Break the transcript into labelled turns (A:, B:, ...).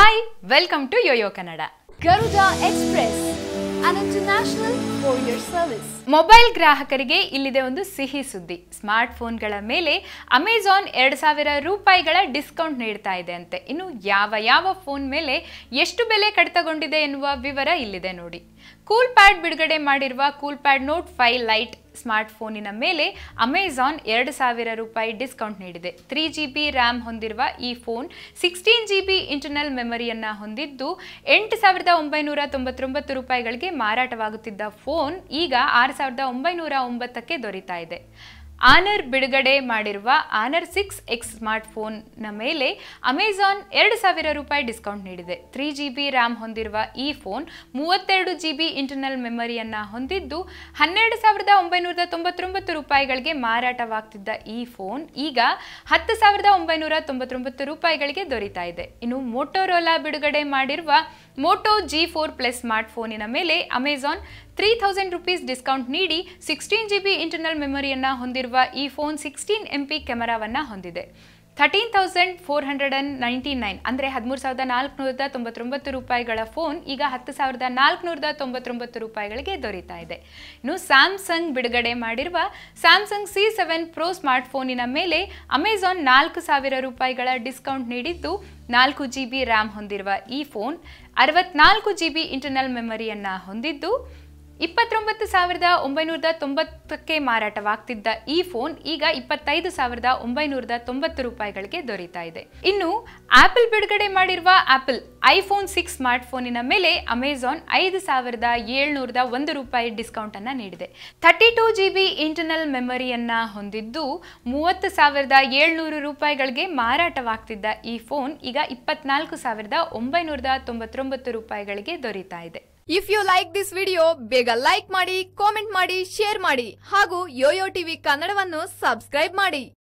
A: Hi welcome to YoYo Kannada
B: Garuda Express, an international courier service.
A: Mobile ಗ್ರಾಹಕರಿಗೆ ಇಲ್ಲಿದೆ ಒಂದು ಸಿಹಿ ಸುದ್ದಿ ಸ್ಮಾರ್ಟ್ ಫೋನ್ಗಳ ಮೇಲೆ ಅಮೆಜಾನ್ ಎರಡು ಸಾವಿರ ರೂಪಾಯಿಗಳ ಡಿಸ್ಕೌಂಟ್ ನೀಡ್ತಾ ಇದೆ ಅಂತೆ ಇನ್ನು ಯಾವ ಯಾವ ಫೋನ್ ಮೇಲೆ ಎಷ್ಟು ಬೆಲೆ ಕಡಿತಗೊಂಡಿದೆ ಎನ್ನುವ ವಿವರ ಇಲ್ಲಿದೆ ನೋಡಿ ಕೂಲ್ ಪ್ಯಾಡ್ ಬಿಡುಗಡೆ ಮಾಡಿರುವ Coolpad note five lite smart ಫೋನಿನ ಮೇಲೆ ಅಮೆಜಾನ್ ಎರಡು ಸಾವಿರ ರೂಪಾಯಿ ಡಿಸ್ಕೌಂಟ್ ನೀಡಿದೆ ತ್ರೀ ಜಿ ಬಿ ರ್ಯಾಮ್ ಹೊಂದಿರುವ ಈ phone sixteen G B internal ಮೆಮರಿಯನ್ನು ಹೊಂದಿದ್ದು ಎಂಟು ಸಾವಿರದ ಒಂಬೈನೂರ ತೊಂಬತ್ತೊಂಬತ್ತು ರೂಪಾಯಿಗಳಿಗೆ ಮಾರಾಟವಾಗುತ್ತಿದ್ದ ಫೋನ್ ಈಗ ಆರು ಸಾವಿರದ ಒಂಬೈನೂರ ಒಂಬತ್ತಕ್ಕೆ ದೊರೀತಾ ಇದೆ ಆನರ್ ಬಿಡುಗಡೆ ಮಾಡಿರುವ ಆನರ್ ಸಿಕ್ಸ್ ಎಕ್ಸ್ ಸ್ಮಾರ್ಟ್ ಫೋನ್ನ ಮೇಲೆ ಅಮೆಜಾನ್ ಎರಡು ಸಾವಿರ ರೂಪಾಯಿ ಡಿಸ್ಕೌಂಟ್ ನೀಡಿದೆ ತ್ರೀ ಜಿ ಬಿ ರ್ಯಾಮ್ ಹೊಂದಿರುವ ಈ ಫೋನ್ ಮೂವತ್ತೆರಡು ಜಿ ಬಿ ಇಂಟರ್ನಲ್ ಮೆಮರಿಯನ್ನು ಹೊಂದಿದ್ದು ಹನ್ನೆರಡು ಸಾವಿರದ ಒಂಬೈನೂರ ತೊಂಬತ್ತೊಂಬತ್ತು ರೂಪಾಯಿಗಳಿಗೆ ಮಾರಾಟವಾಗ್ತಿದ್ದ ಈ ಫೋನ್ ಈಗ ಹತ್ತು ಸಾವಿರದ ಒಂಬೈನೂರ ತೊಂಬತ್ತೊಂಬತ್ತು ರೂಪಾಯಿಗಳಿಗೆ ದೊರೀತಾ ಇದೆ ಇನ್ನು ಮೋಟೋರೋಲಾ ಬಿಡುಗಡೆ ಮಾಡಿರುವ Moto G four plus smart ಫೋನಿನ ಮೇಲೆ Amazon three thousand rupees discount ನೀಡಿ ಸಿಕ್ಸ್ಟೀನ್ ಜಿ ಬಿ ಇಂಟರ್ನಲ್ ಮೆಮೊರಿಯನ್ನು ಹೊಂದಿರುವ ಈ ಫೋನ್ ಸಿಕ್ಸ್ಟೀನ್ ಎಂ ಪಿ ಕ್ಯಾಮರಾವನ್ನು ಹೊಂದಿದೆ thirteen thousand four hundred and ninety nine ಅಂದರೆ ಹದಿಮೂರು ಸಾವಿರದ ನಾಲ್ಕುನೂರದ ತೊಂಬತ್ತೊಂಬತ್ತು ರೂಪಾಯಿಗಳ ಫೋನ್ ಈಗ ಹತ್ತು ಸಾವಿರದ ನಾಲ್ಕುನೂರದ ತೊಂಬತ್ತೊಂಬತ್ತು ರೂಪಾಯಿಗಳಿಗೆ ದೊರೀತಾ ಇದೆ ಇನ್ನು ಸ್ಯಾಮ್ಸಂಗ್ ಬಿಡುಗಡೆ ಮಾಡಿರುವ Samsung C seven pro smart ಫೋನಿನ ಮೇಲೆ ಅಮೆಜಾನ್ ನಾಲ್ಕು ಸಾವಿರ ರೂಪಾಯಿಗಳ ಡಿಸ್ಕೌಂಟ್ ನೀಡಿದ್ದು ನಾಲ್ಕು ಜಿ ಬಿ ರ್ಯಾಮ್ ಹೊಂದಿರುವ ಈ ಫೋನ್ ಅರವತ್ನಾಲ್ಕು ಜಿ ಬಿ ಇಂಟರ್ನಲ್ ಮೆಮರಿಯನ್ನು ಹೊಂದಿದ್ದು ಇಪ್ಪತ್ತೊಂಬತ್ತು ಸಾವಿರದ ಒಂಬೈನೂರದ ತೊಂಬತ್ತಕ್ಕೆ ಮಾರಾಟವಾಗ್ತಿದ್ದ ಈ ಫೋನ್ ಈಗ ಇಪ್ಪತ್ತೈದು ಸಾವಿರದ ಒಂಬೈನೂರದ ತೊಂಬತ್ತು ರೂಪಾಯಿಗಳಿಗೆ ದೊರೀತಾ ಇದೆ ಇನ್ನು ಆಪಲ್ ಬಿಡುಗಡೆ ಮಾಡಿರುವ ಆಪಲ್ ಐಫೋನ್ ಸಿಕ್ಸ್ ಸ್ಮಾರ್ಟ್ ಫೋನಿನ ಮೇಲೆ ಅಮೆಜಾನ್ ಐದು ಸಾವಿರದ ಏಳ್ನೂರದ ಒಂದು ರೂಪಾಯಿ ಡಿಸ್ಕೌಂಟ್ ಅನ್ನ ನೀಡಿದೆ thirty two G B internal ಮೆಮರಿಯನ್ನ ಹೊಂದಿದ್ದು ಮೂವತ್ತು ಸಾವಿರದ ಏಳ್ನೂರು ರೂಪಾಯಿಗಳಿಗೆ ಮಾರಾಟವಾಗ್ತಿದ್ದ ಈ ಫೋನ್ ಈಗ ಇಪ್ಪತ್ನಾಲ್ಕು ಸಾವಿರದ ಒಂಬೈನೂರದ ತೊಂಬತ್ತೊಂಬತ್ತು ರೂಪಾಯಿಗಳಿಗೆ ದೊರೀತಾ ಇದೆ
B: if you like this video ಬೇಗ ಲೈಕ್ ಮಾಡಿ ಕಾಮೆಂಟ್ ಮಾಡಿ ಶೇರ್ ಮಾಡಿ ಹಾಗೂ ಯೋಯೋ ಟಿವಿ ಕನ್ನಡವನ್ನು ಸಬ್ಸ್ಕ್ರೈಬ್ ಮಾಡಿ